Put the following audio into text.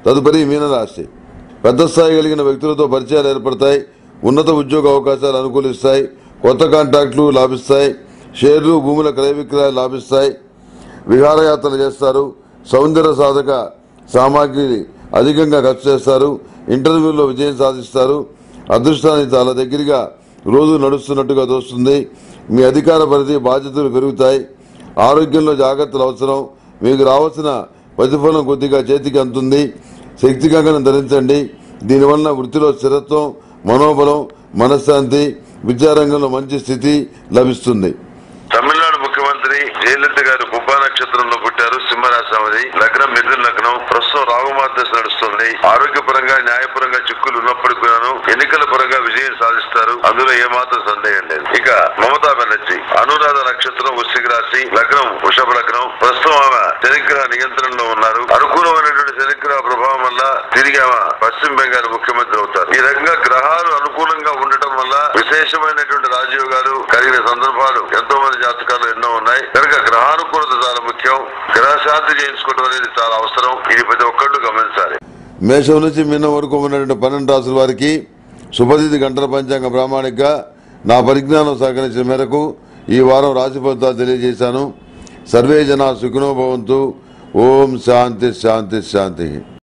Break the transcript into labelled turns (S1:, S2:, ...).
S1: తదుపరి మీనరాశి పెద్ద స్థాయి కలిగిన వ్యక్తులతో పరిచయాలు ఏర్పడతాయి ఉన్నత ఉద్యోగ అవకాశాలు అనుకూలిస్తాయి కొత్త కాంట్రాక్టులు లాభిస్తాయి షేర్లు భూముల క్రయ విక్రయాలు లాభిస్తాయి విహారయాత్రలు చేస్తారు సౌందర్య సాధక సామాగ్రి అధికంగా ఖర్చు చేస్తారు ఇంటర్వ్యూలో విజయం సాధిస్తారు అదృష్టానికి చాలా దగ్గరగా రోజు నడుస్తున్నట్టుగా తోస్తుంది మీ అధికార పరిధి బాధ్యతలు పెరుగుతాయి ఆరోగ్యంలో జాగ్రత్తలు అవసరం మీకు రావాల్సిన ప్రతిఫలం కొద్దిగా చేతికి అందుతుంది శక్తి కంకణం ధరించండి దీనివల్ల వృత్తిలో స్థిరత్వం మనోబలం మనశ్శాంతి విద్యారంగంలో మంచి స్థితి లభిస్తుంది
S2: తమిళనాడు ముఖ్యమంత్రి జయలలిత గారు కుబ్బా నక్షత్రంలో పుట్టారు సింహరాశి ఆమెది లగ్నం మిథున లగ్నం ప్రస్తుతం రాగుమార్దశ నడుస్తుంది ఆరోగ్యపరంగా న్యాయపరంగా చిక్కులు ఉన్నప్పటికీ కూడాను ఎన్నికల పరంగా విజయం సాధిస్తారు అందులో ఏమాత్రం సందేహం లేదు ఇక మమతా బెనర్జీ అనురాధ నక్షత్రం వృశ్చిక రాశి లగ్నం వృషభ లగ్నం ప్రస్తుతం ఆమె శనిగ్రహ నియంత్రణలో ఉన్నారు అనుకూలమైనటువంటి శనిగ్రహ ప్రభావం వల్ల తిరిగి ఆమె పశ్చిమ బెంగాల్ ముఖ్యమంత్రి అవుతారు ఈ రకంగా గ్రహాలు అనుకూలంగా ఉండటం వల్ల విశేషమైనటువంటి రాజయోగాలు కలిగిన సందర్భాలు ఎంతో మంది జాతకాలు ఎన్నో ఉన్నాయి కనుక గ్రహానుకూలత చాలా ముఖ్యం గ్రహశాంతి చేయించుకోవడం అనేది చాలా అవసరం ఇది ప్రతి ఒక్కళ్ళు గమనించాలి
S1: మేషం నుంచి మిన్న వరకు ఉన్నటువంటి పన్నెండు రాసుల వారికి శుభతిథి గంటల పంచాంగ ప్రామాణికగా నా పరిజ్ఞానం సహకరించిన మేరకు ఈ వారం రాశి ఫలితాలు తెలియజేశాను సర్వే జన సుఖినో భవంతు ఓం శాంతి శాంతి శాంతి